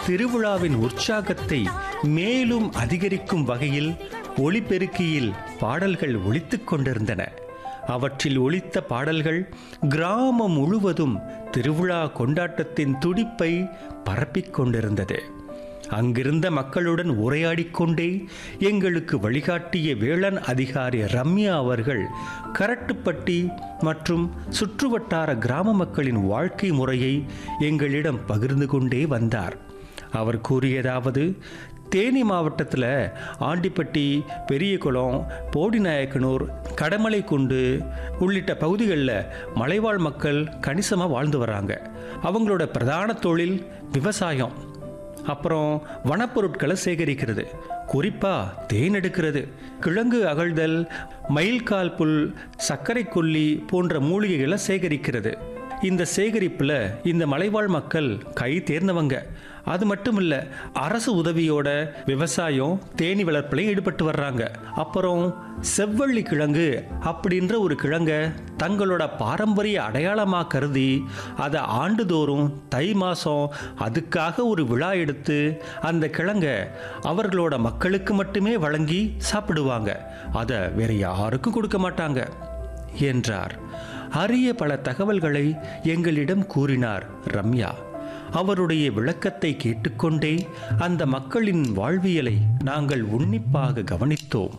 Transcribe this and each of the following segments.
திருவிழாவின் உற்சாகத்தை மேலும் அதிகரிக்கும் வகையில் ஒளிபெருக்கியில் பாடல்கள் ஒலித்துக் கொண்டிருந்தன அவற்றில் ஒலித்த பாடல்கள் கிராமம் முழுவதும் திருவிழா கொண்டாட்டத்தின் துடிப்பை பரப்பிக் கொண்டிருந்தது அங்கிருந்த மக்களுடன் உரையாடிக் கொண்டே எங்களுக்கு வழிகாட்டிய வேளாண் அதிகாரி ரம்யா அவர்கள் கரட்டுப்பட்டி மற்றும் சுற்றுவட்டார கிராம மக்களின் வாழ்க்கை முறையை எங்களிடம் பகிர்ந்து கொண்டே வந்தார் அவர் கூறியதாவது தேனி மாவட்டத்தில் ஆண்டிப்பட்டி பெரியகுளம் போடிநாயக்கனூர் கடமலைக்குண்டு உள்ளிட்ட பகுதிகளில் மலைவாழ் மக்கள் கணிசமாக வாழ்ந்து வராங்க அவங்களோட பிரதான தொழில் விவசாயம் அப்புறம் வனப்பொருட்களை சேகரிக்கிறது குறிப்பா தேன் எடுக்கிறது கிழங்கு அகழ்தல் மயில்கால் புல் சர்க்கரை கொல்லி போன்ற மூலிகைகளை சேகரிக்கிறது இந்த சேகரிப்பில் இந்த மலைவாழ் மக்கள் கை தேர்ந்தவங்க அது மட்டும் இல்லை அரசு உதவியோட விவசாயம் தேனி வளர்ப்பிலையும் ஈடுபட்டு வர்றாங்க அப்புறம் செவ்வள்ளி கிழங்கு அப்படின்ற ஒரு கிழங்க தங்களோட பாரம்பரிய அடையாளமாக கருதி அதை ஆண்டுதோறும் தை மாதம் அதுக்காக ஒரு விழா எடுத்து அந்த கிழங்க அவர்களோட மக்களுக்கு மட்டுமே வழங்கி சாப்பிடுவாங்க அதை வேற யாருக்கும் கொடுக்க மாட்டாங்க என்றார் அரிய பல தகவல்களை எங்களிடம் கூறினார் ரம்யா அவருடைய விளக்கத்தை கேட்டுக்கொண்டே அந்த மக்களின் வாழ்வியலை நாங்கள் உன்னிப்பாக கவனித்தோம்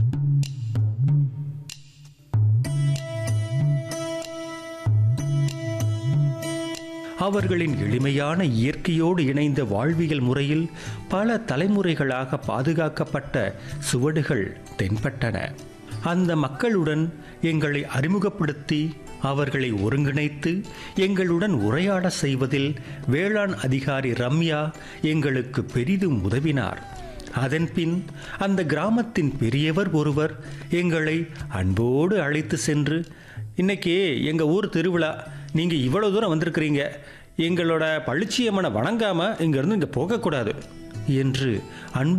அவர்களின் எளிமையான இயற்கையோடு இணைந்த வாழ்வியல் முறையில் பல தலைமுறைகளாக பாதுகாக்கப்பட்ட சுவடுகள் தென்பட்டன அந்த மக்களுடன் எங்களை அறிமுகப்படுத்தி அவர்களை ஒருங்கிணைத்து எங்களுடன் உரையாட செய்வதில் வேளாண் அதிகாரி ரம்யா எங்களுக்கு பெரிதும் உதவினார் அதன்பின் அந்த கிராமத்தின் பெரியவர் ஒருவர் எங்களை அன்போடு அழைத்து சென்று இன்னைக்கு எங்கள் ஊர் திருவிழா நீங்கள் இவ்வளோ தூரம் வந்திருக்கிறீங்க எங்களோட பளிச்சியம்மனை வணங்காமல் இங்கேருந்து இங்கே போகக்கூடாது என்று அன்பு